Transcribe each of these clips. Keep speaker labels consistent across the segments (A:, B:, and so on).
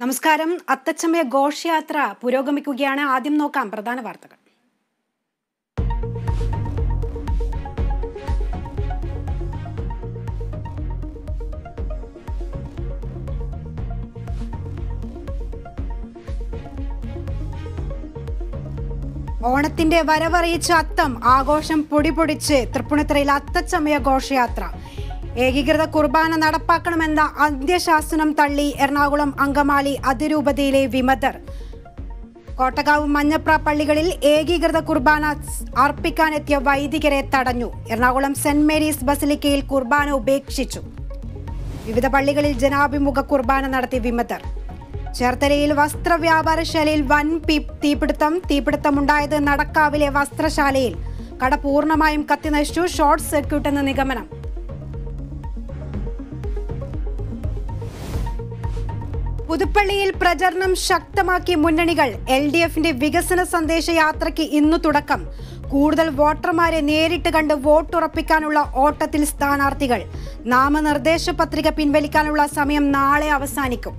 A: നമസ്കാരം അത്തച്ചമയ ഘോഷയാത്ര പുരോഗമിക്കുകയാണ് ആദ്യം നോക്കാം പ്രധാന വാർത്തകൾ ഓണത്തിന്റെ വരവറിയിച്ച അത്തം ആഘോഷം പൊടിപൊടിച്ച് തൃപ്പൂണിത്തുറയിൽ അത്തച്ചമയ ഘോഷയാത്ര ഏകീകൃത കുർബാന നടപ്പാക്കണമെന്ന അന്ത്യശാസനം തള്ളി എറണാകുളം അങ്കമാലി അതിരൂപതയിലെ വിമതർ കോട്ടകാവ് മഞ്ഞപ്ര പള്ളികളിൽ ഏകീകൃത കുർബാന അർപ്പിക്കാനെത്തിയ വൈദികരെ തടഞ്ഞു എറണാകുളം സെന്റ് മേരീസ് ബസിലിക്കയിൽ കുർബാന ഉപേക്ഷിച്ചു വിവിധ പള്ളികളിൽ ജനാഭിമുഖ കുർബാന നടത്തി വിമതർ ചേർത്തലയിൽ വസ്ത്രവ്യാപാരശാലയിൽ വൻ പി- തീപിടുത്തം തീപിടുത്തമുണ്ടായത് നടക്കാവിലെ വസ്ത്രശാലയിൽ കട പൂർണ്ണമായും കത്തിനശിച്ചു ഷോർട്ട് സർക്യൂട്ട് എന്ന നിഗമനം പുതുപ്പള്ളിയിൽ പ്രചരണം ശക്തമാക്കി മുന്നണികൾ എൽ ഡി എഫിന്റെ വികസന സന്ദേശ യാത്രയ്ക്ക് ഇന്നു തുടക്കം കൂടുതൽ വോട്ടർമാരെ നേരിട്ട് കണ്ട് വോട്ടുറപ്പിക്കാനുള്ള ഓട്ടത്തിൽ സ്ഥാനാർത്ഥികൾ നാമനിർദ്ദേശ പത്രിക പിൻവലിക്കാനുള്ള സമയം നാളെ അവസാനിക്കും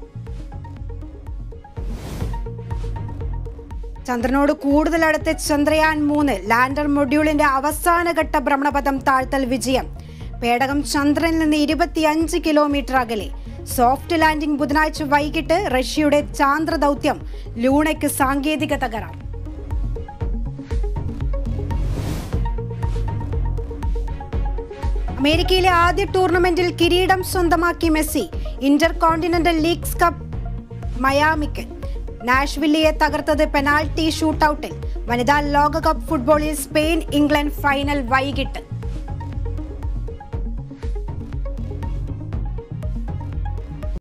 A: ചന്ദ്രനോട് കൂടുതൽ അടുത്ത് ചന്ദ്രയാൻ മൂന്ന് ലാൻഡർ മൊഡ്യൂളിന്റെ അവസാനഘട്ട ഭ്രമണപഥം താഴ്ത്തൽ വിജയം പേടകം ചന്ദ്രനിൽ നിന്ന് ഇരുപത്തിയഞ്ച് കിലോമീറ്റർ അകലെ സോഫ്റ്റ് ലാൻഡിംഗ് ബുധനാഴ്ച വൈകിട്ട് റഷ്യയുടെ ചാന്ദ്ര ദൗത്യം ലൂണയ്ക്ക് സാങ്കേതിക തകരാർ അമേരിക്കയിലെ ആദ്യ ടൂർണമെന്റിൽ കിരീടം സ്വന്തമാക്കി Messi Inter Continental Leagues Cup മയാമിക്ക് നാഷ്വില്ലിയെ തകർത്തത് പെനാൽറ്റി ഷൂട്ടൌട്ടിൽ വനിതാ ലോകകപ്പ് ഫുട്ബോളിൽ സ്പെയിൻ ഇംഗ്ലണ്ട് ഫൈനൽ വൈകിട്ട്